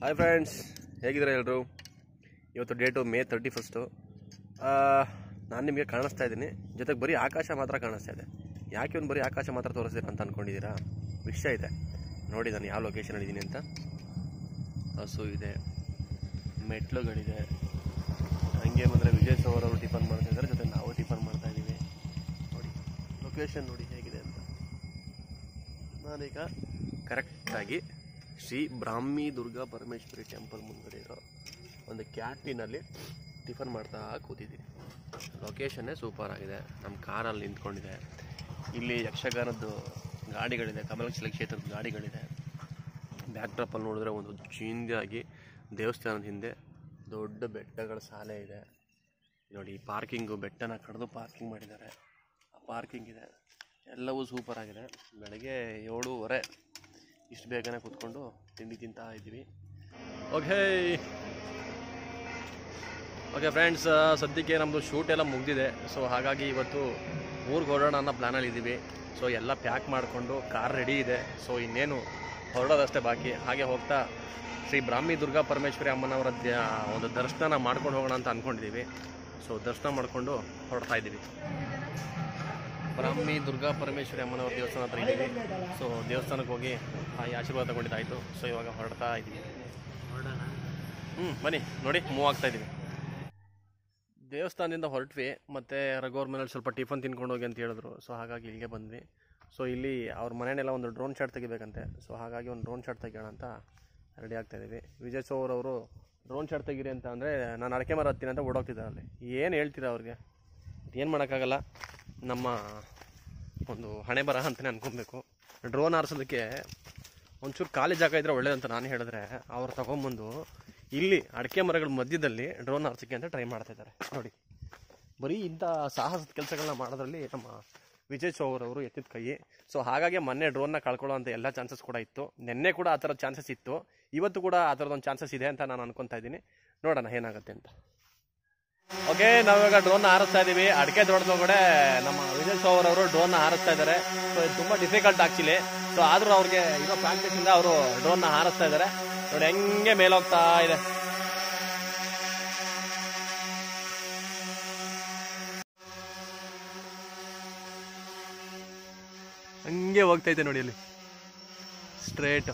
hi friends ಹೇಗಿದ್ದಾರೆ ಎಲ್ಲರೂ ಇವತ್ತು ಡೇಟು ಮೇ ತರ್ಟಿ ಫಸ್ಟು ನಾನು ನಿಮಗೆ ಕಾಣಿಸ್ತಾ ಇದ್ದೀನಿ ಜೊತೆಗೆ ಬರೀ ಆಕಾಶ ಮಾತ್ರ ಕಾಣಿಸ್ತಾ ಇದೆ ಯಾಕೆ ಒಂದು ಬರೀ ಆಕಾಶ ಮಾತ್ರ ತೋರಿಸ್ತೀರಾ ಅಂತ ಅಂದ್ಕೊಂಡಿದ್ದೀರಾ ವಿಷಯ ಇದೆ ನೋಡಿ ನಾನು ಯಾವ ಲೊಕೇಶನ್ ಇದ್ದೀನಿ ಅಂತ ಹಸು ಇದೆ ಮೆಟ್ಲುಗಳಿದೆ ಹಂಗೆ ಬಂದರೆ ವಿಜಯ್ ಸೌರ್ ಅವರು ಟಿಫನ್ ಮಾಡ್ತಿದ್ದಾರೆ ಜೊತೆ ನಾವು ಟಿಫನ್ ಮಾಡ್ತಾ ಇದ್ದೀವಿ ನೋಡಿ ಲೊಕೇಶನ್ ನೋಡಿ ಹೇಗಿದೆ ಅಂತ ನಾನೀಗ ಕರೆಕ್ಟಾಗಿ ಶ್ರೀ ಬ್ರಾಹ್ಮಿ ದುರ್ಗಾ ಪರಮೇಶ್ವರಿ ಟೆಂಪಲ್ ಮುಂದೆ ಇರೋ ಒಂದು ಕ್ಯಾಂಟೀನಲ್ಲಿ ಟಿಫನ್ ಮಾಡ್ತಾ ಕೂತಿದ್ದೀನಿ ಲೊಕೇಶನ್ನೇ ಸೂಪರ್ ಆಗಿದೆ ನಮ್ಮ ಕಾರಲ್ಲಿ ನಿಂತ್ಕೊಂಡಿದೆ ಇಲ್ಲಿ ಯಕ್ಷಗಾನದ್ದು ಗಾಡಿಗಳಿದೆ ಕಮಲಕ್ಷಲ ಕ್ಷೇತ್ರದ ಗಾಡಿಗಳಿದೆ ಬ್ಯಾಕ್ ಡ್ರಾಪಲ್ಲಿ ನೋಡಿದ್ರೆ ಒಂದು ಚಿಂದಿಯಾಗಿ ದೇವಸ್ಥಾನದ ಹಿಂದೆ ದೊಡ್ಡ ಬೆಟ್ಟಗಳ ಸಾಲೆ ಇದೆ ನೋಡಿ ಪಾರ್ಕಿಂಗು ಬೆಟ್ಟನ ಕಡಿದು ಪಾರ್ಕಿಂಗ್ ಮಾಡಿದ್ದಾರೆ ಆ ಪಾರ್ಕಿಂಗ್ ಇದೆ ಎಲ್ಲವೂ ಸೂಪರ್ ಆಗಿದೆ ಬೆಳಗ್ಗೆ ಏಳೂವರೆ ಇಷ್ಟು ಬೇಗನೆ ಕೂತ್ಕೊಂಡು ತಿಂಡಿ ತಿಂತಾ ಇದ್ದೀವಿ ಓಕೆ ಓಕೆ ಫ್ರೆಂಡ್ಸ್ ಸದ್ಯಕ್ಕೆ ನಮ್ಮದು ಶೂಟ್ ಎಲ್ಲ ಮುಗ್ದಿದೆ ಸೊ ಹಾಗಾಗಿ ಇವತ್ತು ಊರಿಗೆ ಹೊರಡೋಣ ಅನ್ನೋ ಪ್ಲ್ಯಾನಲ್ಲಿ ಇದ್ದೀವಿ ಸೊ ಎಲ್ಲ ಪ್ಯಾಕ್ ಮಾಡಿಕೊಂಡು ಕಾರ್ ರೆಡಿ ಇದೆ ಸೊ ಇನ್ನೇನು ಹೊರಡೋದಷ್ಟೇ ಬಾಕಿ ಹಾಗೆ ಹೋಗ್ತಾ ಶ್ರೀ ಬ್ರಾಹ್ಮಿ ದುರ್ಗಾ ಪರಮೇಶ್ವರಿ ಅಮ್ಮನವರ ದ್ಯ- ಒಂದು ದರ್ಶನ ಮಾಡ್ಕೊಂಡು ಹೋಗೋಣ ಅಂತ ಅಂದ್ಕೊಂಡಿದ್ದೀವಿ ಸೊ ದರ್ಶನ ಮಾಡಿಕೊಂಡು ಹೊರಡ್ತಾ ಇದ್ದೀವಿ ಬ್ರಾಹ್ಮಿ ದುರ್ಗಾ ಪರಮೇಶ್ವರಿ ಅಮ್ಮನವ್ರ ದೇವಸ್ಥಾನ ಹತ್ರ ಇದ್ದೀವಿ ಸೊ ದೇವಸ್ಥಾನಕ್ಕೆ ಹೋಗಿ ತಾಯಿ ಆಶೀರ್ವಾದ ತಗೊಂಡಿದ್ದಾಯಿತು ಸೊ ಇವಾಗ ಹೊರಡ್ತಾ ಇದ್ದೀವಿ ಹ್ಞೂ ಬನ್ನಿ ನೋಡಿ ಮೂವ್ ಆಗ್ತಾ ಇದ್ದೀವಿ ದೇವಸ್ಥಾನದಿಂದ ಹೊರಟ್ವಿ ಮತ್ತು ರಘೋರ್ ಮನೇಲಿ ಸ್ವಲ್ಪ ಟಿಫನ್ ತಿನ್ಕೊಂಡು ಹೋಗಿ ಅಂತ ಹೇಳಿದ್ರು ಸೊ ಹಾಗಾಗಿ ಇಲ್ಲಿಗೆ ಬಂದ್ವಿ ಸೊ ಇಲ್ಲಿ ಅವ್ರ ಮನೆಯಲ್ಲೆಲ್ಲ ಒಂದು ಡ್ರೋನ್ ಶಾಟ್ ತೆಗಿಬೇಕಂತೆ ಸೊ ಹಾಗಾಗಿ ಒಂದು ಡ್ರೋನ್ ಶಾಟ್ ತೆಗಿಯೋಣ ಅಂತ ರೆಡಿ ಆಗ್ತಾ ಇದ್ದೀವಿ ವಿಜಯ್ ಸೌರ್ ಅವರು ಡ್ರೋನ್ ಶಾಟ್ ತೆಗೀರಿ ಅಂತ ಅಂದರೆ ನಾನು ಅಡಕೆ ಮರ ಹತ್ತೀನಿ ಅಂತ ಓಡೋಗ್ತಿದ್ದಾರೆ ಅಲ್ಲಿ ಏನು ಹೇಳ್ತೀರಾ ಅವ್ರಿಗೆ ಏನು ಮಾಡೋಕ್ಕಾಗಲ್ಲ ನಮ್ಮ ಒಂದು ಹಣೆ ಬರಹ ಅಂತಲೇ ಅನ್ಕೊಬೇಕು ಡ್ರೋನ್ ಹಾರಿಸೋದಕ್ಕೆ ಒಂಚೂರು ಖಾಲಿ ಜಾಗ ಇದ್ರೆ ಒಳ್ಳೇದಂತ ನಾನು ಹೇಳಿದ್ರೆ ಅವ್ರು ತಗೊಂಬಂದು ಇಲ್ಲಿ ಅಡಿಕೆ ಮರಗಳ ಮಧ್ಯದಲ್ಲಿ ಡ್ರೋನ್ ಹಾರಿಸೋಕ್ಕೆ ಅಂತ ಟ್ರೈ ಮಾಡ್ತಾ ಇದ್ದಾರೆ ನೋಡಿ ಬರೀ ಇಂಥ ಸಾಹಸದ ಕೆಲಸಗಳನ್ನ ಮಾಡೋದ್ರಲ್ಲಿ ನಮ್ಮ ವಿಜಯ್ ಚೌರ್ ಅವರು ಎತ್ತಿದ ಕೈ ಸೊ ಹಾಗಾಗಿ ಮೊನ್ನೆ ಡ್ರೋನ್ನ ಕಳ್ಕೊಳ್ಳೋ ಅಂತ ಎಲ್ಲ ಚಾನ್ಸಸ್ ಕೂಡ ಇತ್ತು ನಿನ್ನೆ ಕೂಡ ಆ ಥರದ ಚಾನ್ಸಸ್ ಇತ್ತು ಇವತ್ತು ಕೂಡ ಆ ಥರದೊಂದು ಚಾನ್ಸಸ್ ಇದೆ ಅಂತ ನಾನು ಅನ್ಕೊತಾ ಇದ್ದೀನಿ ನೋಡೋಣ ಏನಾಗುತ್ತೆ ಅಂತ ಓಕೆ ನಾವಿವಾಗ ಡ್ರೋನ್ ಹಾರಿಸ್ತಾ ಇದೀವಿ ಅಡಿಕೆ ತೋಟದೊಳಗಡೆ ನಮ್ಮ ವಿಜಯ್ ಸೌರ್ ಅವರು ಡ್ರೋನ್ ಹಾರಿಸ್ತಾ ಇದ್ದಾರೆ ಸೊ ಇದು ತುಂಬಾ ಡಿಫಿಕಲ್ಟ್ ಆಕ್ಚುಲಿ ಸೊ ಆದ್ರೂ ಅವ್ರಿಗೆ ಇರೋ ಪ್ರಾಕ್ಟೀಸ್ ಇಂದ ಅವರು ಡ್ರೋನ್ ಹಾರಿಸ್ತಾ ಇದ್ದಾರೆ ನೋಡಿ ಹೆಂಗೆ ಮೇಲೋಗ್ತಾ ಇದೆ ಹಂಗೆ ಹೋಗ್ತಾ ಇದೆ ನೋಡಿ ಅಲ್ಲಿ ಸ್ಟ್ರೇಟ್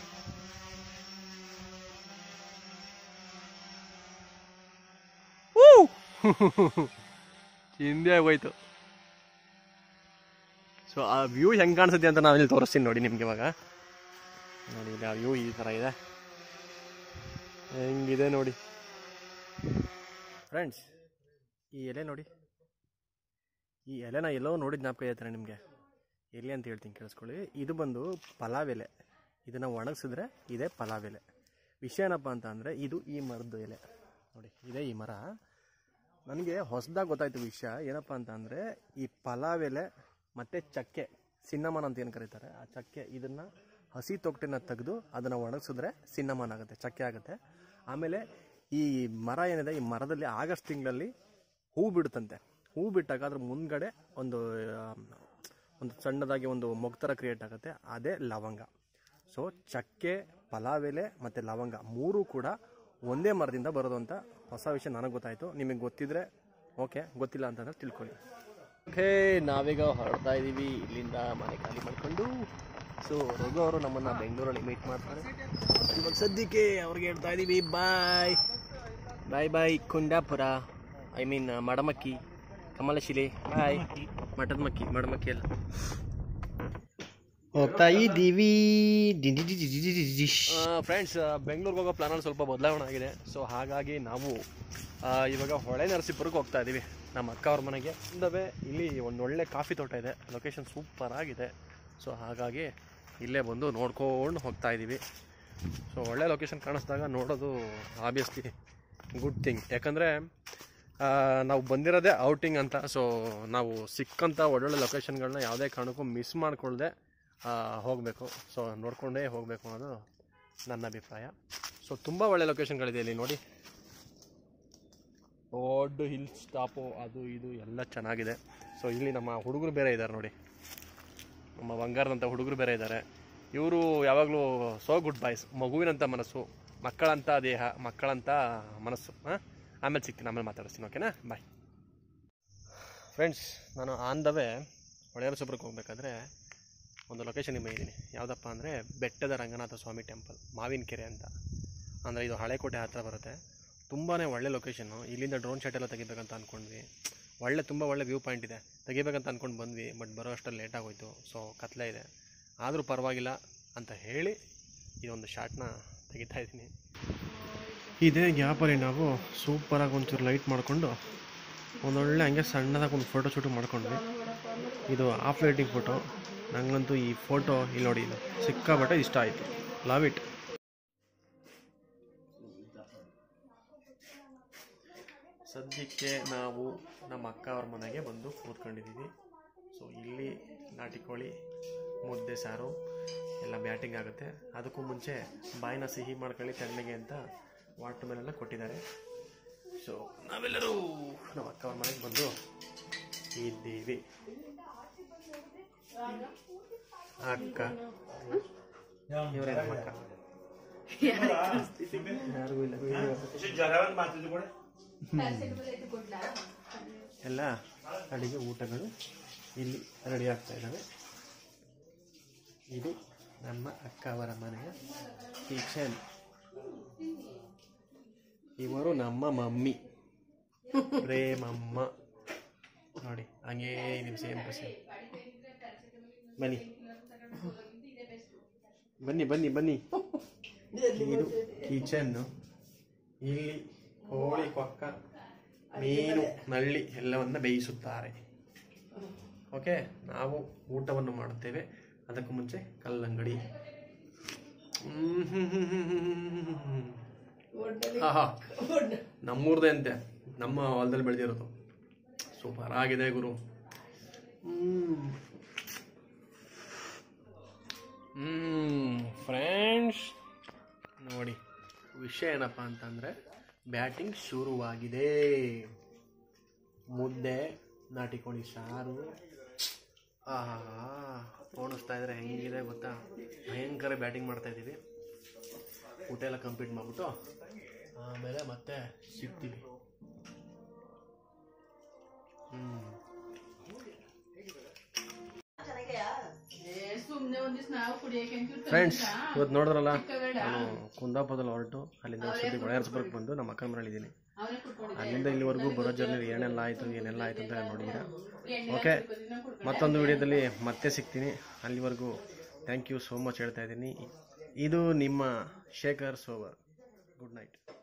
ಹಿಂದೆ ಹೋಯ್ತು ಸೊ ಆ ವ್ಯೂ ಹೆಂಗೆ ಕಾಣಿಸುತ್ತೆ ಅಂತ ನಾನು ಇಲ್ಲಿ ತೋರಿಸ್ತೀನಿ ನೋಡಿ ನಿಮ್ಗೆ ಇವಾಗ ನೋಡಿ ಇಲ್ಲಿ ಆ ವ್ಯೂ ಈ ಥರ ಇದೆ ಹೆಂಗಿದೆ ನೋಡಿ ಫ್ರೆಂಡ್ಸ್ ಈ ಎಲೆ ನೋಡಿ ಈ ಎಲೆನ ಎಲ್ಲೋ ನೋಡಿದ ಜ್ಞಾಪಕ ಐತೆ ನಿಮಗೆ ಎಲೆ ಅಂತ ಹೇಳ್ತೀನಿ ಕೇಳಿಸ್ಕೊಳ್ಳಿ ಇದು ಬಂದು ಪಲಾವ್ ಎಲೆ ಇದನ್ನು ಒಣಗಿಸಿದ್ರೆ ಇದೇ ಪಲಾವ್ ಎಲೆ ವಿಷಯ ಏನಪ್ಪ ಅಂತ ಅಂದರೆ ಇದು ಈ ಮರದ ಎಲೆ ನೋಡಿ ಇದೇ ಈ ಮರ ನನಗೆ ಹೊಸದಾಗಿ ಗೊತ್ತಾಯ್ತು ವಿಷಯ ಏನಪ್ಪ ಅಂತ ಅಂದರೆ ಈ ಪಲಾವ್ ಎಲೆ ಮತ್ತು ಚಕ್ಕೆ ಸಿನ್ನಮನ್ ಅಂತ ಏನು ಕರೀತಾರೆ ಆ ಚಕ್ಕೆ ಇದನ್ನು ಹಸಿ ತೊಗಟೆನ ತೆಗೆದು ಅದನ್ನು ಒಣಗಿಸಿದ್ರೆ ಸಿನ್ನಮನ್ ಆಗುತ್ತೆ ಚಕ್ಕೆ ಆಗುತ್ತೆ ಆಮೇಲೆ ಈ ಮರ ಏನಿದೆ ಈ ಮರದಲ್ಲಿ ಆಗಸ್ಟ್ ತಿಂಗಳಲ್ಲಿ ಹೂ ಬಿಡುತ್ತಂತೆ ಹೂ ಬಿಟ್ಟಾಗ ಅದ್ರ ಮುಂದ್ಗಡೆ ಒಂದು ಆ, ಒಂದು ಸಣ್ಣದಾಗಿ ಒಂದು ಮೊಗ್ ಥರ ಕ್ರಿಯೇಟ್ ಆಗುತ್ತೆ ಅದೇ ಲವಂಗ ಸೊ ಚಕ್ಕೆ ಪಲಾವ್ ಎಲೆ ಮತ್ತು ಲವಂಗ ಮೂರೂ ಕೂಡ ಒಂದೇ ಮರದಿಂದ ಬರೋದು ಅಂತ ಹೊಸ ವಿಷಯ ನನಗೆ ಗೊತ್ತಾಯಿತು ನಿಮಗೆ ಗೊತ್ತಿದ್ರೆ ಓಕೆ ಗೊತ್ತಿಲ್ಲ ಅಂತಂದ್ರೆ ತಿಳ್ಕೊಳ್ಳಿ ಓಕೆ ನಾವೀಗ ಹೊರಡ್ತಾ ಇದ್ದೀವಿ ಇಲ್ಲಿಂದ ಮನೆ ಖಾಲಿ ಮಾಡಿಕೊಂಡು ಸೊ ರಘು ಅವರು ನಮ್ಮನ್ನು ಬೆಂಗಳೂರಲ್ಲಿ ಮೀಟ್ ಮಾಡ್ತಾರೆ ಇವಾಗ ಸದ್ಯಕ್ಕೆ ಅವ್ರಿಗೆ ಹೇಳ್ತಾ ಇದ್ದೀವಿ ಬಾಯ್ ಬಾಯ್ ಬಾಯ್ ಕುಂಡಾಪುರ ಐ ಮೀನ್ ಮಡಮಕ್ಕಿ ಕಮಲಶಿಲೆ ಬಾಯ್ ಮಠದ ಮಕ್ಕಿ ಮಡಮಕ್ಕಿ ಎಲ್ಲ ಹೋಗ್ತಾ ಇದ್ದೀವಿ ಫ್ರೆಂಡ್ಸ್ ಬೆಂಗಳೂರಿಗೆ ಹೋಗೋ ಪ್ಲಾನಲ್ಲಿ ಸ್ವಲ್ಪ ಬದಲಾವಣೆ ಆಗಿದೆ ಸೊ ಹಾಗಾಗಿ ನಾವು ಆ, ಇವಾಗ ಹೊಳೆ ನರಸೀಪುರಕ್ಕೆ ಹೋಗ್ತಾ ಇದ್ದೀವಿ ನಮ್ಮ ಅಕ್ಕ ಅವ್ರ ಮನೆಗೆ ಇಲ್ಲವೇ ಇಲ್ಲಿ ಒಂದು ಒಳ್ಳೆ ಕಾಫಿ ತೋಟ ಇದೆ ಲೊಕೇಶನ್ ಸೂಪರ್ ಆಗಿದೆ ಸೊ ಹಾಗಾಗಿ ಇಲ್ಲೇ ಬಂದು ನೋಡ್ಕೊಂಡು ಹೋಗ್ತಾ ಇದ್ದೀವಿ ಸೊ ಒಳ್ಳೆ ಲೊಕೇಶನ್ ಕಾಣಿಸ್ದಾಗ ನೋಡೋದು ಆಬ್ವಿಯಸ್ಲಿ ಗುಡ್ ಥಿಂಗ್ ಯಾಕಂದರೆ ನಾವು ಬಂದಿರೋದೇ ಔಟಿಂಗ್ ಅಂತ ಸೊ ನಾವು ಸಿಕ್ಕಂಥ ಒಳ್ಳೊಳ್ಳೆ ಲೊಕೇಶನ್ಗಳನ್ನ ಯಾವುದೇ ಕಾರಣಕ್ಕೂ ಮಿಸ್ ಮಾಡ್ಕೊಳ್ದೆ ಹೋಗಬೇಕು ಸೊ ನೋಡಿಕೊಂಡೇ ಹೋಗಬೇಕು ಅನ್ನೋದು ನನ್ನ ಅಭಿಪ್ರಾಯ ಸೊ ತುಂಬ ಒಳ್ಳೆ ಲೊಕೇಶನ್ಗಳಿದೆ ಇಲ್ಲಿ ನೋಡಿ ದೊಡ್ಡ ಹಿಲ್ ಸ್ಟಾಪು ಅದು ಇದು ಎಲ್ಲ ಚೆನ್ನಾಗಿದೆ ಸೊ ಇಲ್ಲಿ ನಮ್ಮ ಹುಡುಗರು ಬೇರೆ ಇದ್ದಾರೆ ನೋಡಿ ನಮ್ಮ ಬಂಗಾರದಂಥ ಹುಡುಗರು ಬೇರೆ ಇದ್ದಾರೆ ಇವರು ಯಾವಾಗಲೂ ಸೋ ಗುಡ್ ಬಾಯ್ಸ್ ಮಗುವಿನಂಥ ಮನಸ್ಸು ಮಕ್ಕಳಂತ ದೇಹ ಮಕ್ಕಳಂತ ಮನಸ್ಸು ಹಾಂ ಆಮೇಲೆ ಸಿಗ್ತೀನಿ ಆಮೇಲೆ ಮಾತಾಡಿಸ್ತೀನಿ ಓಕೆನಾ ಬಾಯ್ ಫ್ರೆಂಡ್ಸ್ ನಾನು ಆನ್ ದ ವೇ ಹೊಳೆಯರಸೊಬ್ರಿಗೆ ಹೋಗ್ಬೇಕಾದ್ರೆ ಒಂದು ಲೊಕೇಶನಿಗೆ ಬಂದಿದ್ದೀನಿ ಯಾವುದಪ್ಪ ಅಂದರೆ ಬೆಟ್ಟದ ರಂಗನಾಥ ಸ್ವಾಮಿ ಟೆಂಪಲ್ ಮಾವಿನಕೆರೆ ಅಂತ ಅಂದರೆ ಇದು ಹಳೆಕೋಟೆ ಹತ್ರ ಬರುತ್ತೆ ತುಂಬಾ ಒಳ್ಳೆ ಲೊಕೇಶನ್ನು ಇಲ್ಲಿಂದ ಡ್ರೋನ್ ಶಾಟ್ ಎಲ್ಲ ತೆಗಿಬೇಕಂತ ಅಂದ್ಕೊಂಡ್ವಿ ಒಳ್ಳೆ ತುಂಬ ಒಳ್ಳೆ ವ್ಯೂ ಪಾಯಿಂಟ್ ಇದೆ ತೆಗಿಬೇಕಂತ ಅಂದ್ಕೊಂಡು ಬಂದ್ವಿ ಬಟ್ ಬರೋ ಅಷ್ಟರಲ್ಲಿ ಲೇಟ್ ಆಗೋಯ್ತು ಸೊ ಕತ್ಲೆ ಇದೆ ಆದರೂ ಪರವಾಗಿಲ್ಲ ಅಂತ ಹೇಳಿ ಈ ಒಂದು ಶಾಟ್ನ ತೆಗಿತಾ ಇದ್ದೀನಿ ಇದೇ ಗ್ಯಾಪಲ್ಲಿ ನಾವು ಸೂಪರಾಗಿ ಒಂಚೂರು ಲೈಟ್ ಮಾಡಿಕೊಂಡು ಒಂದೊಳ್ಳೆ ಹಂಗೆ ಸಣ್ಣದಾಗಿ ಒಂದು ಫೋಟೋ ಶೂಟ್ ಮಾಡ್ಕೊಂಡ್ವಿ ಇದು ಆಫ್ ಲೈಟಿಂಗ್ ಫೋಟೋ ನಂಗಂತೂ ಈ ಫೋಟೋ ಇಲ್ಲಿ ನೋಡಿ ಇದು ಸಿಕ್ಕಾಬಟ್ಟೆ ಇಷ್ಟ ಆಯಿತು ಲವ್ ಇಟ್ ಸದ್ಯಕ್ಕೆ ನಾವು ನಮ್ಮ ಅಕ್ಕ ಅವ್ರ ಮನೆಗೆ ಬಂದು ಕೂತ್ಕೊಂಡಿದ್ದೀವಿ ಸೊ ಇಲ್ಲಿ ನಾಟಿ ಕೋಳಿ ಮುದ್ದೆ ಸಾರು ಎಲ್ಲ ಬ್ಯಾಟಿಂಗ್ ಆಗುತ್ತೆ ಅದಕ್ಕೂ ಮುಂಚೆ ಬಾಯಿನ ಸಿಹಿ ಮಾಡ್ಕೊಳ್ಳಿ ತಣ್ಣಗೆ ಅಂತ ವಾಟರ್ ಮೇಲೆಲ್ಲ ಕೊಟ್ಟಿದ್ದಾರೆ ಸೊ ನಾವೆಲ್ಲರೂ ನಮ್ಮ ಅಕ್ಕ ಅವ್ರ ಮನೆಗೆ ಬಂದು ಇದ್ದೀವಿ ಅಕ್ಕ ಇವರೇ ನಮ್ಮ ಅಕ್ಕ ಯಾರಿಗೂ ಇಲ್ಲ ಎಲ್ಲ ಅಡಿಗೆ ಊಟಗಳು ಇಲ್ಲಿ ರೆಡಿ ಆಗ್ತಾ ಇದ್ದಾವೆ ಇದು ನಮ್ಮ ಅಕ್ಕ ಅವರ ಮನೆಯ ಕಿಚನ್ ಇವರು ನಮ್ಮ ಮಮ್ಮಿ ಪ್ರೇಮಮ್ಮ ನೋಡಿ ಹಂಗೇ ನೀವು ಸೇಮ್ ಟು ಸೇಮ್ ಬನ್ನಿ ಬನ್ನಿ ಬನ್ನಿ ಬನ್ನಿ ಇದು ಕಿಚನ್ನು ಇಲ್ಲಿ ಕೋಳಿ ಕೊಕ್ಕ ಮೀನು ನಳ್ಳಿ ಎಲ್ಲವನ್ನ ಬೇಯಿಸುತ್ತಾರೆ ಓಕೆ ನಾವು ಊಟವನ್ನು ಮಾಡುತ್ತೇವೆ ಅದಕ್ಕೂ ಮುಂಚೆ ಕಲ್ಲಂಗಡಿ ಆಹಾ ನಮ್ಮೂರ್ದೇ ಅಂತೆ ನಮ್ಮ ಹೊಲದಲ್ಲಿ ಬೆಳೆದಿರೋದು ಸೂಪರ್ ಆಗಿದೆ ಗುರು ಹ್ಮ್ ಫ್ರೆಂಡ್ಸ್ ನೋಡಿ ವಿಷಯ ಏನಪ್ಪ ಅಂತಂದರೆ ಬ್ಯಾಟಿಂಗ್ ಶುರುವಾಗಿದೆ ಮುದ್ದೆ ನಾಟಿ ಕೋಳಿ ಸಾರು ಆಹಾ ಓಡಿಸ್ತಾ ಇದ್ರೆ ಹೆಂಗಿದೆ ಗೊತ್ತಾ ಭಯಂಕರ ಬ್ಯಾಟಿಂಗ್ ಮಾಡ್ತಾ ಇದ್ದೀವಿ ಊಟ ಎಲ್ಲ ಕಂಪ್ಲೀಟ್ ಮಾಡಿಬಿಟ್ಟು ಆಮೇಲೆ ಮತ್ತೆ ಸಿಗ್ತೀವಿ ಹ್ಞೂ ಸುಮ್ನೆ ಒಂದಿವ್ಸ ನಾವು ಕುಡಿಯಕ್ಕೆ ಅಂತ ಫ್ರೆಂಡ್ಸ್ ಇವತ್ತು ನೋಡಿದ್ರಲ್ಲ ನಾನು ಕುಂದಾಪುರದಲ್ಲಿ ಹೊರಟು ಅಲ್ಲಿಂದ ಸದ್ಯ ಹೊಳೆಯರ್ಸ್ಬರ್ಗ್ ಬಂದು ನಮ್ಮ ಅಕ್ಕನ ಮನೇಲಿ ಇದ್ದೀನಿ ಅವನೇ ಕುಟ್ಕೊಂಡಿದ್ದೆ ಅಲ್ಲಿಂದ ಇಲ್ಲಿವರೆಗೂ ಬರೋ ಜರ್ನಿ ಏನೆಲ್ಲ ಆಯಿತು ಏನೆಲ್ಲ ಆಯಿತು ಅಂತ ನೋಡಿದ್ದೀರಾ ಓಕೆ ಮತ್ತೊಂದು ವಿಡಿಯೋದಲ್ಲಿ ಮತ್ತೆ ಸಿಗ್ತೀನಿ ಅಲ್ಲಿವರೆಗೂ ಥ್ಯಾಂಕ್ ಯು ಸೋ ಮಚ್ ಹೇಳ್ತಾ ಇದ್ದೀನಿ ಇದು ನಿಮ್ಮ ಶೇಖರ್ ಸೋವರ್ ಗುಡ್ ನೈಟ್